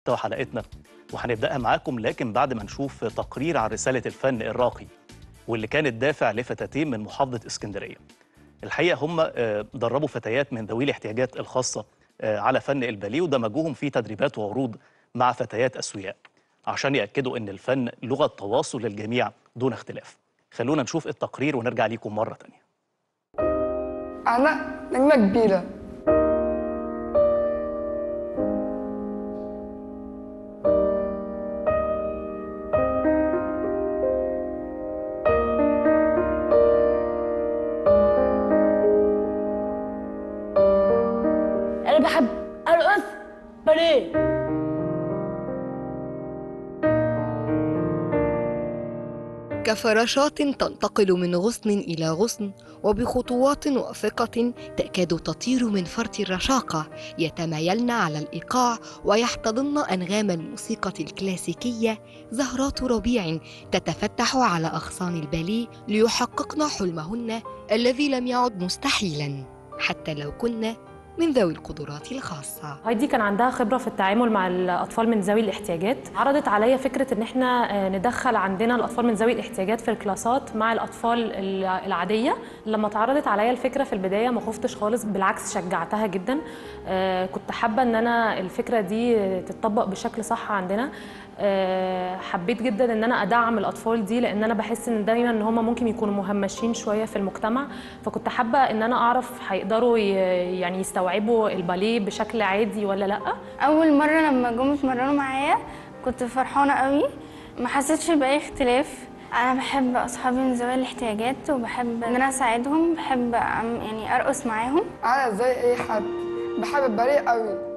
محتوى حلقتنا وهنبداها معاكم لكن بعد ما نشوف تقرير عن رساله الفن الراقي واللي كانت دافع لفتاتين من محافظه اسكندريه. الحقيقه هم آه، دربوا فتيات من ذوي الاحتياجات الخاصه آه، على فن الباليه ودمجوهم في تدريبات وعروض مع فتيات اسوياء عشان ياكدوا ان الفن لغه تواصل للجميع دون اختلاف. خلونا نشوف التقرير ونرجع ليكم مره تانية. أنا نجمة كبيرة انا بحب ارقص باليه كفراشات تنتقل من غصن إلى غصن وبخطوات واثقة تكاد تطير من فرط الرشاقة يتمايلن على الإيقاع ويحتضن أنغام الموسيقى الكلاسيكية زهرات ربيع تتفتح على أغصان الباليه ليحققن حلمهن الذي لم يعد مستحيلا حتى لو كن من ذوي القدرات الخاصة هايدي كان عندها خبره في التعامل مع الاطفال من ذوي الاحتياجات عرضت عليا فكره ان احنا آه، ندخل عندنا الاطفال من ذوي الاحتياجات في الكلاسات مع الاطفال ال- العاديه لما اتعرضت عليا الفكره في البدايه ما خفتش خالص بالعكس شجعتها جدا آه، كنت حابه ان انا الفكره دي تتطبق بشكل صح عندنا آه، حبيت جدا ان انا ادعم الاطفال دي لان انا بحس ان دايما ان هم ممكن يكونوا مهمشين شويه في المجتمع فكنت حابه ان انا اعرف هيقدروا ي- يعني يستوعبوا الباليه بشكل عادي ولا لا اول مره لما جم اتمرنوا معايا كنت فرحانه قوي ما حسيتش باي اختلاف انا بحب اصحابي من ذوي الاحتياجات وبحب ان انا اساعدهم بحب أعم- يعني ارقص معاهم أنا زي أي حد بحب الباليه قوي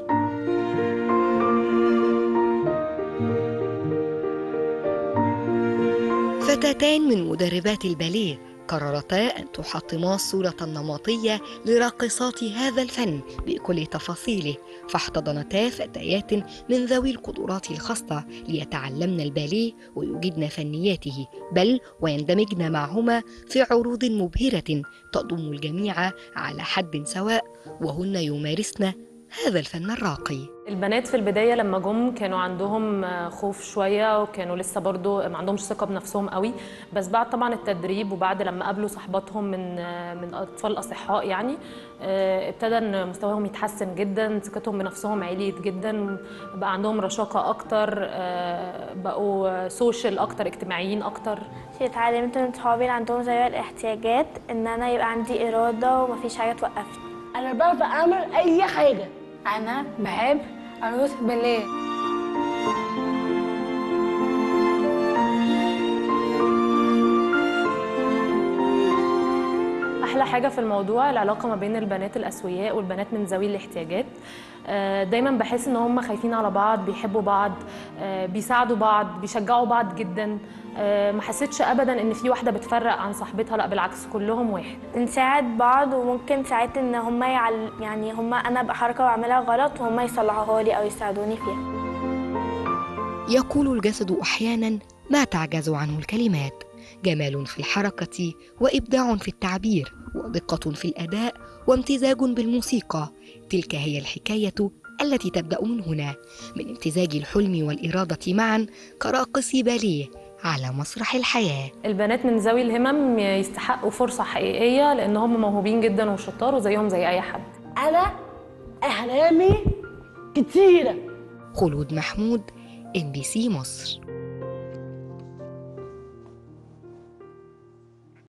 فتاتان من مدربات الباليه قررتا أن تحطما الصورة النمطية لراقصات هذا الفن بكل تفاصيله فاحتضنتا فتيات من ذوي القدرات الخاصة ليتعلمن الباليه ويجدن فنياته بل ويندمجن معهما في عروض مبهرة تضم الجميع على حد سواء وهن يمارسن هذا الفن الراقي البنات في البداية لما جم كانوا عندهم آه، خوف شوية وكانوا لسه برضو ما عندهمش ثقة بنفسهم قوي بس بعد طبعا التدريب وبعد لما قابلوا صحباتهم من آه، من أطفال الأصحاء يعني آه، ابتدى ان مستواهم يتحسن جدا ثقتهم بنفسهم عليت جدا بقى عندهم رشاقة أكتر آه، بقوا سوشيال أكتر اجتماعيين أكتر اتعلمت من صحابي اللي عندهم ذوي الاحتياجات ان انا يبقى عندي اراده ومفيش حاجه توقفني انا بعرف اعمل اي حاجه أنا بحب أرقص باليه احلى حاجه في الموضوع العلاقه ما بين البنات الاسوياء والبنات من ذوي الاحتياجات آه، دايما بحس ان هم خايفين على بعض بيحبوا بعض آه، بيساعدوا بعض بيشجعوا بعض جدا آه، ما حسيتش ابدا ان في واحده بتفرق عن صاحبتها لا بالعكس كلهم واحد بنساعد بعض وممكن ساعات ان هم يعل... يعني هم انا بحركه بعملها غلط وهم يصلحوها لي او يساعدوني فيها يقول الجسد احيانا ما تعجز عنه الكلمات جمال في الحركه وابداع في التعبير ودقه في الاداء وامتزاج بالموسيقى تلك هي الحكايه التي تبدا من هنا من امتزاج الحلم والاراده معا كراقصي باليه على مسرح الحياه البنات من ذوي الهمم يستحقوا فرصه حقيقيه لان هم موهوبين جدا وشطار وزيهم زي اي حد انا احلامي كتيره خلود محمود ام بي سي مصر